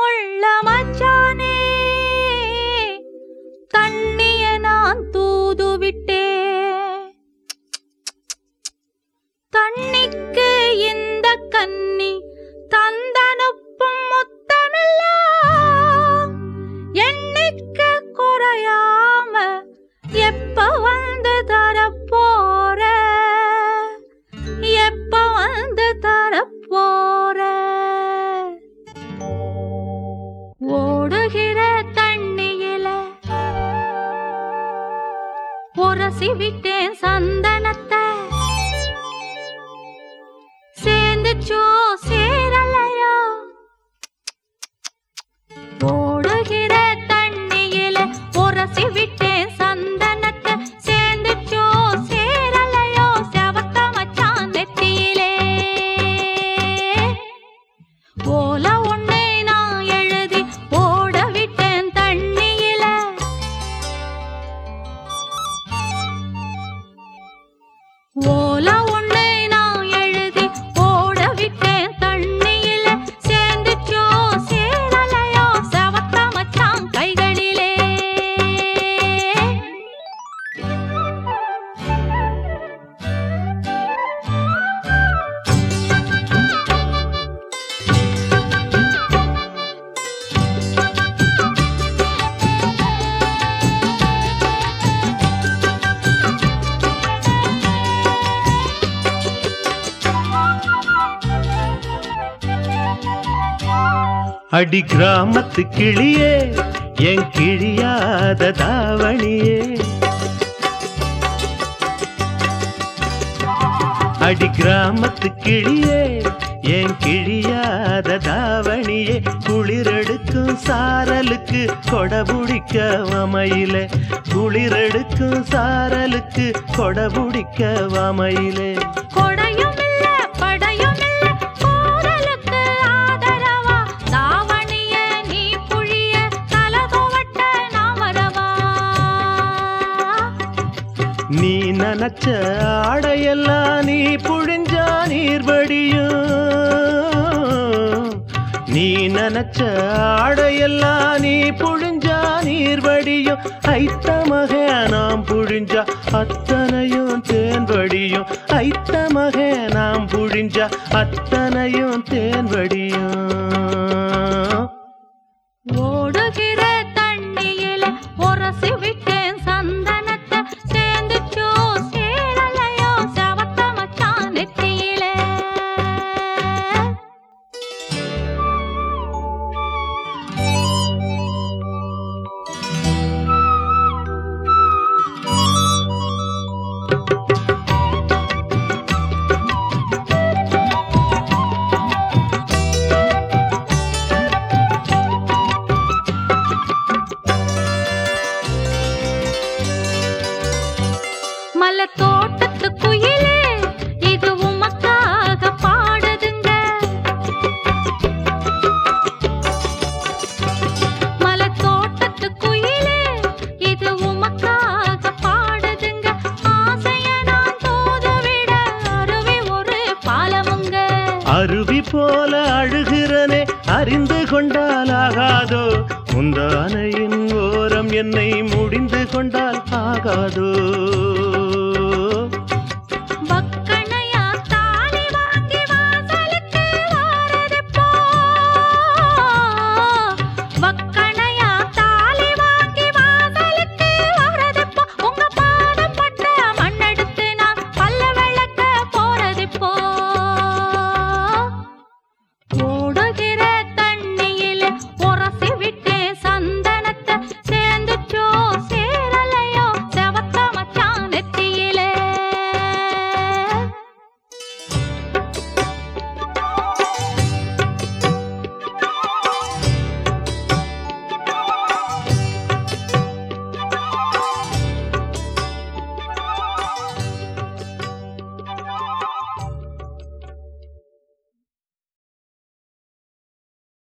உள்ள மச்சானே தண்ணிய நான் தூது விட்டேன் தண்ணிக்கு இந்த கன்னி தந்தனுப்பும் முத்தமெல்லாம் எண்ணிக்க குறையாம எப்ப வந்து தரப்போற எப்ப வந்து தரப்போற ஓடுகிற தண்ணியில உரசி விட்டேன் சந்தனத்தை சேர்ந்துச்சோ சேரலையோ ஓடுகிற தண்ணியில உரசி விட்டேன் சந்தனத்தை சேர்ந்துச்சோ சேரலையோ செவத்த மச்சான் நெத்தியிலே ஓல ஒண்ணை நான் எழுதி ஓட விட்டேன் தண்ணியில ஓல ஒண்ணை நான் எழுதி ஓட விட்டேன் தண்ணியில சேர்ந்துச்சோ சேரலையோ செவத்த மச்சான் கைகளிலே அடி கிராமத்து கிளியே என் கிழியாத தாவணியே அடி கிராமத்து கிளியே என் கிழியாத தாவணியே குளிரெடுக்கும் சாரலுக்கு கொடபுடிக்க வமையிலே குளிரெடுக்கும் சாரலுக்கு கொடபுடிக்க வமையிலே கொடையும் இல்ல படையும் இல்ல கோரலுக்கு ஆதரவா தாவணிய நீ புழிய தலதுவட்ட நான் வரவா நீ நினைச்ச ஆடையெல்லாம் நீ புழிஞ்சா நீர்வடியும் நீ நினைச்ச ஆடையெல்லாம் நீ புழிஞ்சா நீர்வடியும் ஐத்தமக நாம் புழிஞ்சா அத்தனையும் தேன்வடியும் ஐத்தமக நாம் புழிஞ்சா அத்தனையும் தேன்வடியும் ஓடுகிற தண்ணியில உரசி விட்டேன் சந்தனத்தை சேர்ந்துச்சோ சேரலையோ செவத்த மச்சான் நெத்தியிலே மலை தோட்டத்து குயிலே இது உமக்காக பாடுதுங்க மலை தோட்டத்து குயிலே இது உமக்காக பாடுதுங்க ஆசைய நான் தூதுவிட அருவி ஒரு பாலமுங்க அருவி போல அழுகிறனே அறிந்து கொண்டால் ஆகாதோ முந்தானையின் ஓரம் என்னை முடிந்து கொண்டால் ஆகாதோ